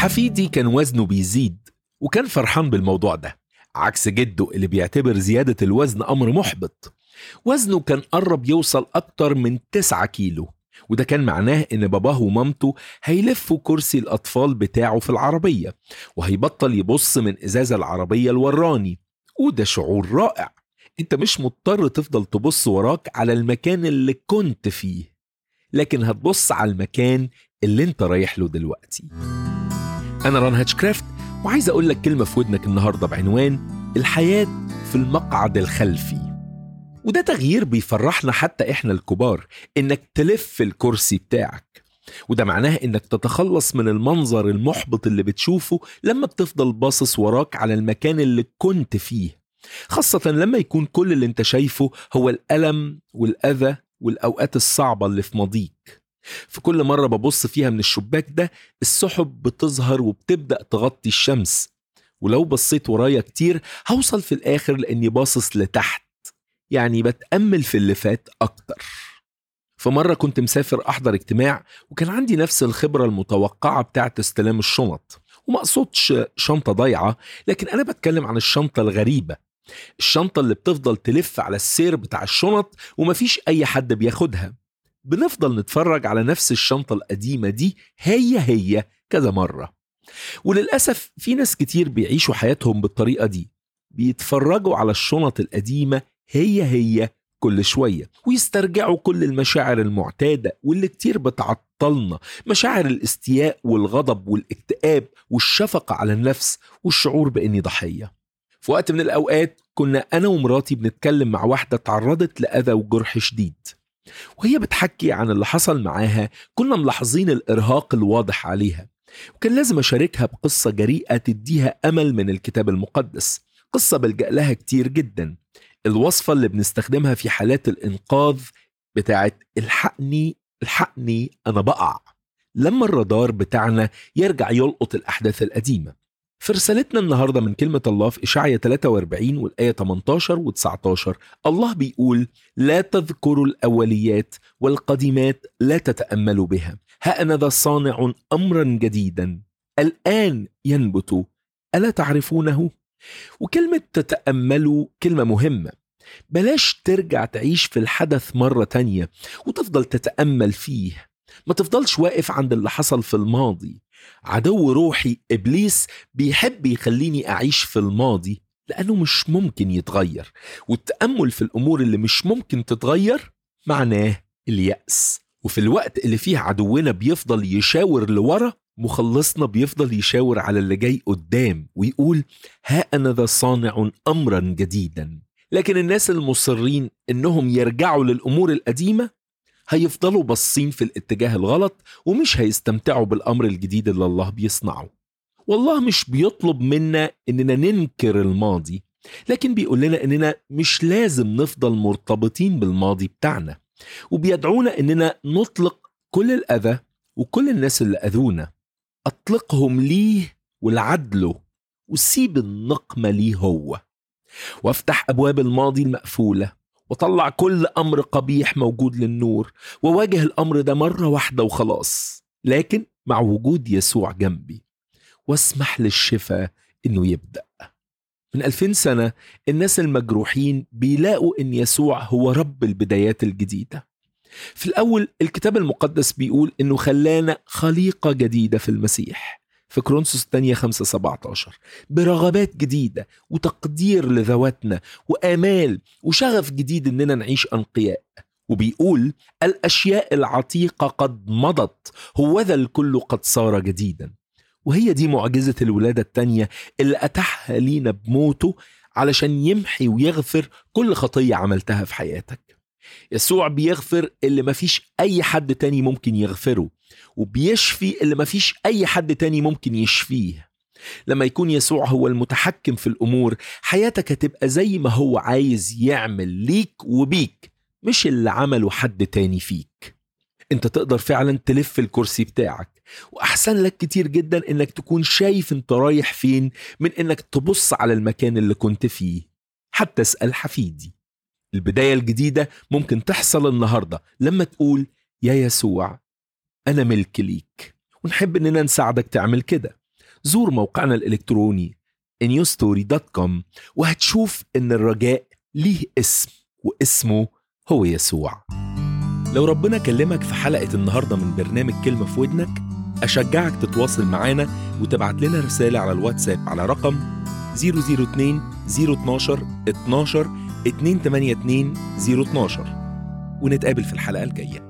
حفيدي كان وزنه بيزيد وكان فرحان بالموضوع ده عكس جده اللي بيعتبر زيادة الوزن أمر محبط وزنه كان قرب يوصل أكتر من 9 كيلو وده كان معناه إن باباه ومامته هيلفوا كرسي الأطفال بتاعه في العربية وهيبطل يبص من إزاز العربية الوراني وده شعور رائع انت مش مضطر تفضل تبص وراك على المكان اللي كنت فيه لكن هتبص على المكان اللي انت رايح له دلوقتي انا ران هاتشكرافت وعايز اقول لك كلمة في ودنك النهاردة بعنوان الحياة في المقعد الخلفي وده تغيير بيفرحنا حتى احنا الكبار انك تلف الكرسي بتاعك وده معناه انك تتخلص من المنظر المحبط اللي بتشوفه لما بتفضل باصص وراك على المكان اللي كنت فيه خاصة لما يكون كل اللي انت شايفه هو الألم والأذى والأوقات الصعبة اللي في ماضيك في كل مرة ببص فيها من الشباك ده السحب بتظهر وبتبدأ تغطي الشمس ولو بصيت ورايا كتير هوصل في الآخر لأني باصص لتحت يعني بتأمل في اللي فات أكتر في مرة كنت مسافر أحضر اجتماع وكان عندي نفس الخبرة المتوقعة بتاعت استلام الشنط وما أقصدش شنطة ضايعة لكن أنا بتكلم عن الشنطة الغريبة الشنطة اللي بتفضل تلف على السير بتاع الشنط ومفيش أي حد بياخدها بنفضل نتفرج على نفس الشنطة القديمة دي هي هي كذا مرة وللأسف في ناس كتير بيعيشوا حياتهم بالطريقة دي بيتفرجوا على الشنط القديمة هي هي كل شوية ويسترجعوا كل المشاعر المعتادة واللي كتير بتعطلنا مشاعر الاستياء والغضب والاكتئاب والشفقة على النفس والشعور بإني ضحية في وقت من الأوقات كنا أنا ومراتي بنتكلم مع واحدة تعرضت لأذى وجرح شديد وهي بتحكي عن اللي حصل معاها كنا ملاحظين الإرهاق الواضح عليها وكان لازم أشاركها بقصة جريئة تديها أمل من الكتاب المقدس قصة بلجأ لها كتير جدا الوصفة اللي بنستخدمها في حالات الإنقاذ بتاعت الحقني الحقني أنا بقع لما الرادار بتاعنا يرجع يلقط الأحداث القديمة في رسالتنا النهارده من كلمة الله في إشعيا 43 والآية 18 و 19 الله بيقول: لا تذكروا الأوليات والقديمات لا تتأملوا بها، ها أنا ذا صانع أمرا جديدا الآن ينبت ألا تعرفونه؟ وكلمة تتأملوا كلمة مهمة بلاش ترجع تعيش في الحدث مرة تانية وتفضل تتأمل فيه ما تفضلش واقف عند اللي حصل في الماضي عدو روحي ابليس بيحب يخليني اعيش في الماضي لانه مش ممكن يتغير والتامل في الامور اللي مش ممكن تتغير معناه الياس وفي الوقت اللي فيه عدونا بيفضل يشاور لورا مخلصنا بيفضل يشاور على اللي جاي قدام ويقول ها انا ذا صانع امرا جديدا لكن الناس المصرين انهم يرجعوا للامور القديمه هيفضلوا باصين في الاتجاه الغلط ومش هيستمتعوا بالامر الجديد اللي الله بيصنعه والله مش بيطلب منا اننا ننكر الماضي لكن بيقول لنا اننا مش لازم نفضل مرتبطين بالماضي بتاعنا وبيدعونا اننا نطلق كل الاذى وكل الناس اللي اذونا اطلقهم ليه ولعدله وسيب النقمه ليه هو وافتح ابواب الماضي المقفوله وطلع كل امر قبيح موجود للنور وواجه الامر ده مره واحده وخلاص لكن مع وجود يسوع جنبي واسمح للشفاء انه يبدا من ألفين سنة الناس المجروحين بيلاقوا إن يسوع هو رب البدايات الجديدة في الأول الكتاب المقدس بيقول إنه خلانا خليقة جديدة في المسيح في كرونسوس الثانية 5 17 برغبات جديدة وتقدير لذواتنا وآمال وشغف جديد إننا نعيش أنقياء وبيقول الأشياء العتيقة قد مضت هوذا الكل قد صار جديدا وهي دي معجزة الولادة التانية اللي أتاحها لينا بموته علشان يمحي ويغفر كل خطية عملتها في حياتك يسوع بيغفر اللي مفيش أي حد تاني ممكن يغفره وبيشفي اللي مفيش أي حد تاني ممكن يشفيه لما يكون يسوع هو المتحكم في الأمور حياتك هتبقى زي ما هو عايز يعمل ليك وبيك مش اللي عمله حد تاني فيك انت تقدر فعلا تلف الكرسي بتاعك واحسن لك كتير جدا انك تكون شايف انت رايح فين من انك تبص على المكان اللي كنت فيه حتى اسال حفيدي البدايه الجديده ممكن تحصل النهارده لما تقول يا يسوع انا ملك ليك ونحب اننا نساعدك تعمل كده زور موقعنا الإلكتروني newstory.com وهتشوف إن الرجاء ليه اسم واسمه هو يسوع لو ربنا كلمك في حلقة النهاردة من برنامج كلمة في ودنك أشجعك تتواصل معانا وتبعت لنا رسالة على الواتساب على رقم 002 012 12 282 012 ونتقابل في الحلقة الجاية